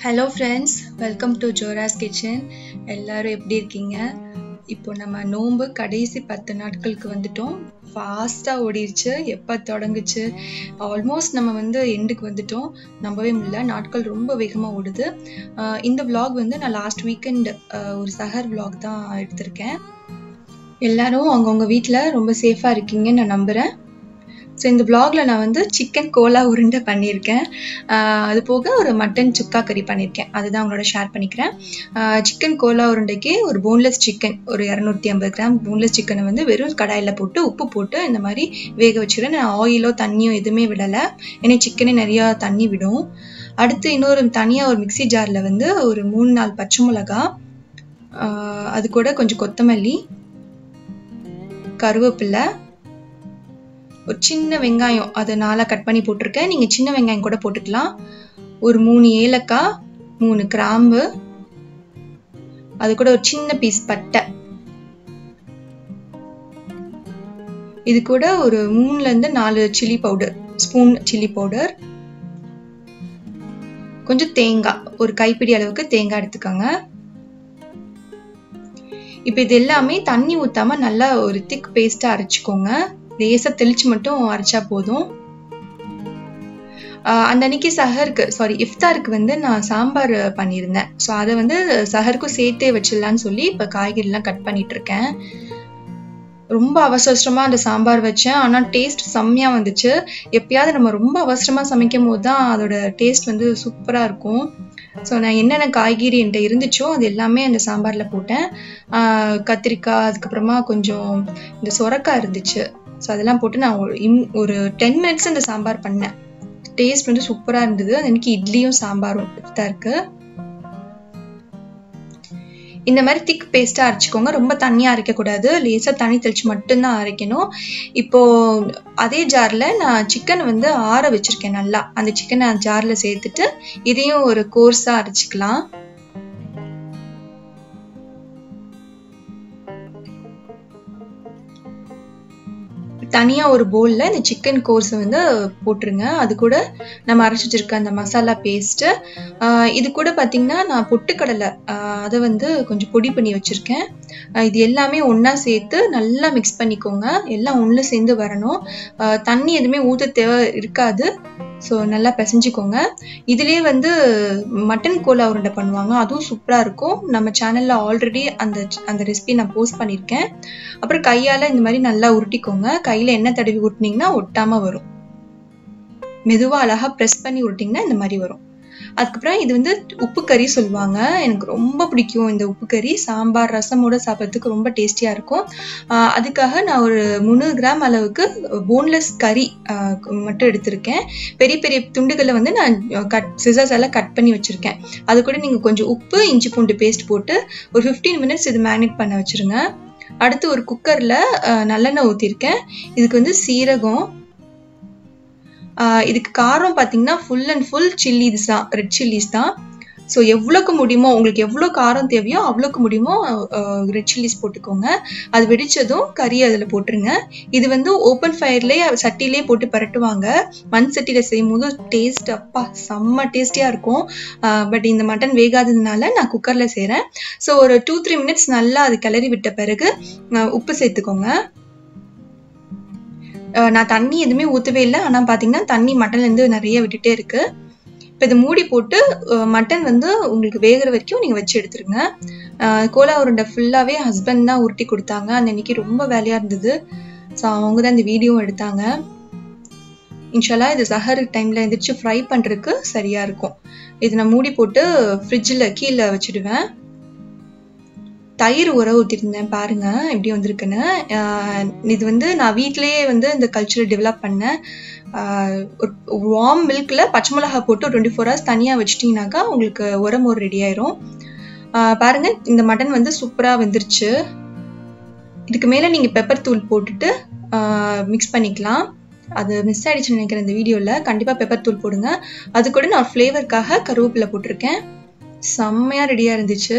Hello friends welcome to Jora's kitchen எல்லாரும் எப்படி இருக்கீங்க இப்போ நம்ம நோன்பு கடைசி பத்து நாட்களுக்கு வந்துட்டோம் ஃபாஸ்ட்டாக ஓடிடுச்சு எப்போ தொடங்குச்சு ஆல்மோஸ்ட் நம்ம வந்து எண்டுக்கு வந்துட்டோம் நம்பவே முடியல நாட்கள் ரொம்ப வேகமாக ஓடுது ஆஹ் இந்த vlog வந்து நான் லாஸ்ட் வீக்கெண்ட் ஒரு சஹர் vlog தான் எடுத்திருக்கேன் எல்லாரும் அவங்கவுங்க வீட்டில் ரொம்ப சேஃபாக இருக்கீங்கன்னு நான் நம்புகிறேன் ஸோ இந்த vlogல நான் வந்து சிக்கன் கோலா உருண்டை பண்ணியிருக்கேன் ஆஹ் அது போக ஒரு மட்டன் சுக்கா கறி பண்ணியிருக்கேன் அதுதான் உங்களோட ஷேர் பண்ணிக்கிறேன் சிக்கன் கோலா உருண்டைக்கு ஒரு போன்லெஸ் சிக்கன் ஒரு இரநூத்தி ஐம்பது கிராம் போன்லெஸ் சிக்கனை வந்து வெறும் கடாயில் போட்டு உப்பு போட்டு இந்த மாதிரி வேக வச்சுக்கிறேன் நான் ஆயிலோ தண்ணியோ எதுவுமே விடலை ஏன்னா சிக்கனே நிறையா தண்ணி விடும் அடுத்து இன்னொரு தனியாக ஒரு மிக்ஸி ஜாரில் வந்து ஒரு மூணு நாலு பச்சை மிளகா ஆஹ் அது கூட கொஞ்சம் கொத்தமல்லி கருவேப்பிலை ஒரு சின்ன வெங்காயம் அதை நாளாக கட் பண்ணி போட்டிருக்கேன் நீங்கள் சின்ன வெங்காயம் கூட போட்டுக்கலாம் ஒரு மூணு ஏலக்காய் மூணு கிராம்பு அது கூட ஒரு சின்ன பீஸ் பட்டை இது கூட ஒரு மூணுலேருந்து நாலு chilli powder spoon chilli powder கொஞ்சம் தேங்காய் ஒரு கைப்பிடி அளவுக்கு தேங்காய் எடுத்துக்கோங்க இப்போ இது எல்லாமே தண்ணி ஊத்தாம நல்லா ஒரு திக் பேஸ்டா அரைச்சிக்கோங்க லேசா தெளிச்சு மட்டும் அரைச்சா போதும் ஆஹ் அந்த அன்னைக்கு சஹருக்கு சாரி இஃப்தாருக்கு வந்து நான் சாம்பார் பண்ணியிருந்தேன் ஸோ அதை வந்து சஹருக்கும் சேர்த்தே வச்சிடலான்னு சொல்லி இப்போ காய்கறிலாம் கட் பண்ணிட்டு இருக்கேன் ரொம்ப அவசர அவசரமா அந்த சாம்பார் வச்சேன் ஆனால் டேஸ்ட் செம்மையா வந்துச்சு எப்பயாவது நம்ம ரொம்ப அவசரமா சமைக்கும் போது தான் அதோட டேஸ்ட் வந்து சூப்பரா இருக்கும் ஸோ நான் என்னென்ன காய்கறி என்கிட்ட இருந்துச்சோ அது எல்லாமே அந்த சாம்பாரில் போட்டேன் ஆஹ் கத்திரிக்காய் அதுக்கப்புறமா கொஞ்சம் இந்த சொரக்காய் இருந்துச்சு ஸோ அதெல்லாம் போட்டு நான் ஒரு இம் ஒரு டென் மினிட்ஸ் இந்த சாம்பார் பண்ணேன் டேஸ்ட் வந்து சூப்பராக இருந்தது அது எனக்கு இட்லியும் சாம்பாரும் தான் இருக்கு இந்த மாதிரி திக் பேஸ்ட்டாக அரைச்சிக்கோங்க ரொம்ப தண்ணியாக அரைக்கக்கூடாது லேசாக தண்ணி தெளிச்சு மட்டும்தான் அரைக்கணும் இப்போ அதே ஜாரில் நான் சிக்கன் வந்து ஆற வச்சிருக்கேன் நல்லா அந்த சிக்கனை ஜாரில் சேர்த்துட்டு இதையும் ஒரு கோர்ஸாக அரைச்சிக்கலாம் தனியாக ஒரு பவுலில் இந்த சிக்கன் கோர்ஸை வந்து போட்டுருங்க அது கூட நம்ம அரைச்சி வச்சிருக்க அந்த மசாலா பேஸ்ட்டு இது கூட பார்த்தீங்கன்னா நான் பொட்டுக்கடலை ஆஹ் அதை வந்து கொஞ்சம் பொடி பண்ணி வச்சுருக்கேன் இது எல்லாமே ஒன்றா சேர்த்து நல்லா மிக்ஸ் பண்ணிக்கோங்க எல்லாம் ஒன்று சேர்ந்து வரணும் ஆஹ் தண்ணி எதுவுமே ஊற்ற தேவை இருக்காது ஸோ நல்லா பிசைஞ்சுக்கோங்க இதுலேயே வந்து மட்டன் கோலா உருண்டை பண்ணுவாங்க அதுவும் சூப்பராக இருக்கும் நம்ம சேனலில் ஆல்ரெடி அந்த அந்த ரெசிபி நான் போஸ்ட் பண்ணியிருக்கேன் அப்புறம் கையால் இந்த மாதிரி நல்லா உருட்டிக்கோங்க கையில் எண்ணெய் தடவி உருட்டினீங்கன்னா ஒட்டாமல் வரும் மெதுவாக அழகாக ப்ரெஸ் பண்ணி உருட்டிங்கன்னா இந்த மாதிரி வரும் அதுக்கப்புறம் இது வந்து உப்பு கறி சொல்லுவாங்க எனக்கு ரொம்ப பிடிக்கும் இந்த உப்பு கறி சாம்பார் ரசமோட சாப்பிட்றதுக்கு ரொம்ப டேஸ்டியாக இருக்கும் ஆஹ் அதுக்காக நான் ஒரு முந்நூறு கிராம் அளவுக்கு போன்லெஸ் கறி ஆஹ் மட்டும் எடுத்திருக்கேன் பெரிய பெரிய துண்டுகளை வந்து நான் கட் சிசர்ஸ் எல்லாம் கட் பண்ணி வச்சுருக்கேன் அது கூட நீங்கள் கொஞ்சம் உப்பு இஞ்சி பூண்டு பேஸ்ட் போட்டு ஒரு ஃபிஃப்டீன் மினிட்ஸ் இது மேரினேட் பண்ண வச்சுருங்க அடுத்து ஒரு குக்கரில் நல்லெண்ணெய் ஊற்றிருக்கேன் இதுக்கு வந்து சீரகம் ஆஹ் இதுக்கு காரம் பார்த்தீங்கன்னா ஃபுல் அண்ட் ஃபுல் சில்லிஸ் தான் ரெட் சில்லிஸ் தான் ஸோ எவ்வளோக்கு முடியுமோ உங்களுக்கு எவ்வளோ காரம் தேவையோ அவ்வளோக்கு முடியுமோ ரெட் சில்லிஸ் போட்டுக்கோங்க அது வெடிச்சதும் கறி அதில் போட்டுருங்க இது வந்து ஓப்பன் ஃபயர்லேயே சட்டிலே போட்டு பரட்டுவாங்க மண் சட்டியில் செய்யும் போது டேஸ்ட் அப்பா செம்ம டேஸ்டியாக இருக்கும் பட் இந்த மட்டன் வேகாததுனால நான் குக்கரில் செய்கிறேன் ஸோ ஒரு டூ த்ரீ மினிட்ஸ் நல்லா அது கிளறி விட்ட பிறகு ஆஹ் உப்பு சேர்த்துக்கோங்க அஹ் நான் தண்ணி எதுவுமே ஊற்றவே இல்லை ஆனால் பார்த்தீங்கன்னா தண்ணி மட்டன்லேருந்து நிறைய விட்டுட்டே இருக்கு இப்போ இதை மூடி போட்டு அஹ் மட்டன் வந்து உங்களுக்கு வேகிற வரைக்கும் நீங்கள் வச்சு எடுத்துருங்க அஹ் கோலா உருண்டை ஃபுல்லாகவே ஹஸ்பண்ட் தான் உருட்டி கொடுத்தாங்க அந்த அன்னைக்கு ரொம்ப வேலையாக இருந்தது ஸோ அவங்க தான் இந்த வீடியோவும் எடுத்தாங்க இன்ஷால்லா இது சஹர் டைமில் எந்திரிச்சு ஃப்ரை பண்ணுறதுக்கு சரியாக இருக்கும் இது நான் மூடி போட்டு ஃப்ரிட்ஜில் கீழே வச்சுடுவேன் தயிர் உர ஊற்றிருந்தேன் பாருங்க எப்படி வந்திருக்குன்னு ஆஹ் இது வந்து நான் வீட்டிலேயே வந்து இந்த கல்ச்சரை டெவலப் பண்ணேன் ஆஹ் ஒரு வார்ம் மில்கில் பச்சை மிளகா போட்டு ஒரு டுவெண்ட்டி ஃபோர் ஹவர்ஸ் தனியாக வச்சிட்டிங்கனாக்கா உங்களுக்கு உரம் ஒரு ரெடி ஆயிரும் ஆஹ் பாருங்க இந்த மட்டன் வந்து சூப்பராக வெந்துருச்சு இதுக்கு மேலே நீங்கள் பெப்பர் தூள் போட்டுட்டு மிக்ஸ் பண்ணிக்கலாம் அது மிஸ் ஆயிடுச்சுன்னு நினைக்கிறேன் இந்த வீடியோவில் கண்டிப்பாக பெப்பர் தூள் போடுங்க அது கூட நான் ஃப்ளேவருக்காக கருவேப்பிலை போட்டிருக்கேன் செம்மையாக ரெடியாக இருந்துச்சு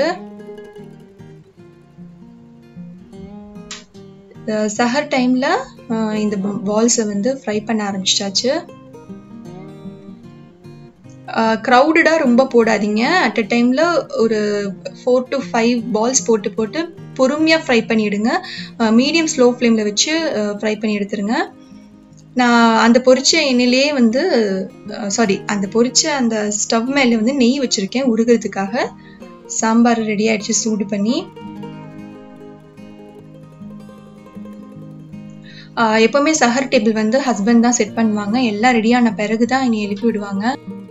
சஹர் டைமில் இந்த பால்ஸை வந்து ஃப்ரை பண்ண ஆரம்பிச்சிட்டாச்சு க்ரௌடடாக ரொம்ப போடாதீங்க அட் அ டைமில் ஒரு ஃபோர் டு ஃபைவ் பால்ஸ் போட்டு போட்டு பொறுமையாக ஃப்ரை பண்ணிவிடுங்க மீடியம் ஸ்லோ ஃப்ளேமில் வச்சு ஃப்ரை பண்ணி எடுத்துருங்க நான் அந்த பொரிச்ச எண்ணெயிலே வந்து சாரி அந்த பொரிச்ச அந்த ஸ்டவ் மேலே வந்து நெய் வச்சுருக்கேன் உருகிறதுக்காக சாம்பார் ரெடி ஆயிடுச்சு சூடு பண்ணி எப்போவுமே சஹர் டேபிள் வந்து ஹஸ்பண்ட் தான் செட் பண்ணுவாங்க எல்லாம் ரெடியான பிறகு தான் என்னை எழுப்பி விடுவாங்க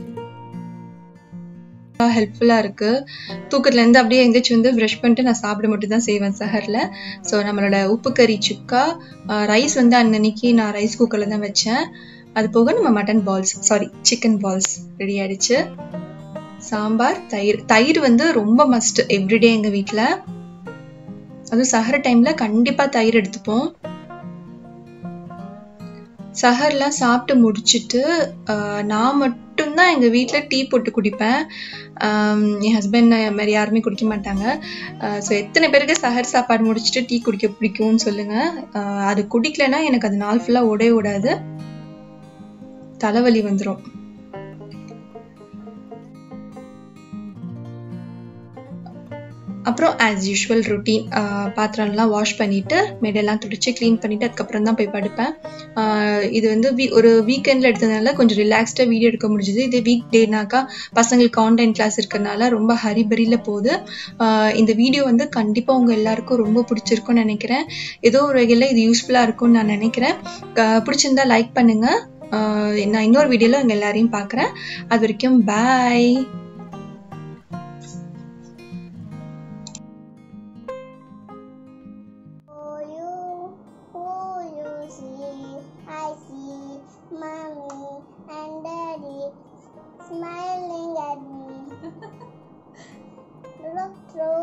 ஹெல்ப்ஃபுல்லாக இருக்குது தூக்கத்துலேருந்து அப்படியே எந்திரிச்சு வந்து ப்ரஷ் பண்ணிட்டு நான் சாப்பிட மட்டும் தான் செய்வேன் சஹரில் ஸோ நம்மளோட உப்பு கறி சுக்கா ரைஸ் வந்து அன்னன்னைக்கு நான் ரைஸ் குக்கரில் தான் வச்சேன் அது போக நம்ம mutton balls sorry chicken balls ready ஆயிடுச்சு சாம்பார் தயிர் தயிர் வந்து ரொம்ப மஸ்ட் எவ்ரிடே எங்கள் வீட்டில் அதுவும் சஹர் டைமில் கண்டிப்பாக தயிர் எடுத்துப்போம் சஹர்லாம் சாப்பிட்டு முடிச்சுட்டு நான் மட்டும்தான் எங்கள் வீட்டில் டீ போட்டு குடிப்பேன் என் ஹஸ்பண்ட் மாதிரி யாருமே குடிக்க மாட்டாங்க ஸோ எத்தனை பேருக்கு சஹர் சாப்பாடு முடிச்சுட்டு டீ குடிக்க பிடிக்கும்னு சொல்லுங்கள் அது குடிக்கலைன்னா எனக்கு அது நாள் ஃபுல்லாக ஓடவே ஓடாது தலைவலி வந்துடும் அப்புறம் ஆஸ் யூஷுவல் ரொட்டீன் பாத்திரம்லாம் வாஷ் பண்ணிவிட்டு மேடெல்லாம் துடிச்சு க்ளீன் பண்ணிவிட்டு அதுக்கப்புறம் தான் போய் படுப்பேன் இது வந்து வீ ஒரு வீக்கெண்டில் எடுத்ததுனால கொஞ்சம் ரிலாக்ஸ்டாக வீடியோ எடுக்க முடிஞ்சுது இதே வீக் டேனாக்கா பசங்களுக்கு ஆன்லைன் கிளாஸ் இருக்கிறனால ரொம்ப ஹரிபரியில் போகுது இந்த வீடியோ வந்து கண்டிப்பாக உங்கள் எல்லாருக்கும் ரொம்ப பிடிச்சிருக்கும்னு நினைக்கிறேன் ஏதோ ஒரு வகையில் இது யூஸ்ஃபுல்லாக இருக்கும்னு நான் நினைக்கிறேன் பிடிச்சிருந்தா லைக் பண்ணுங்கள் நான் இன்னொரு வீடியோவில் உங்கள் எல்லாரையும் பார்க்குறேன் அது வரைக்கும் பாய் smiling at me. Look through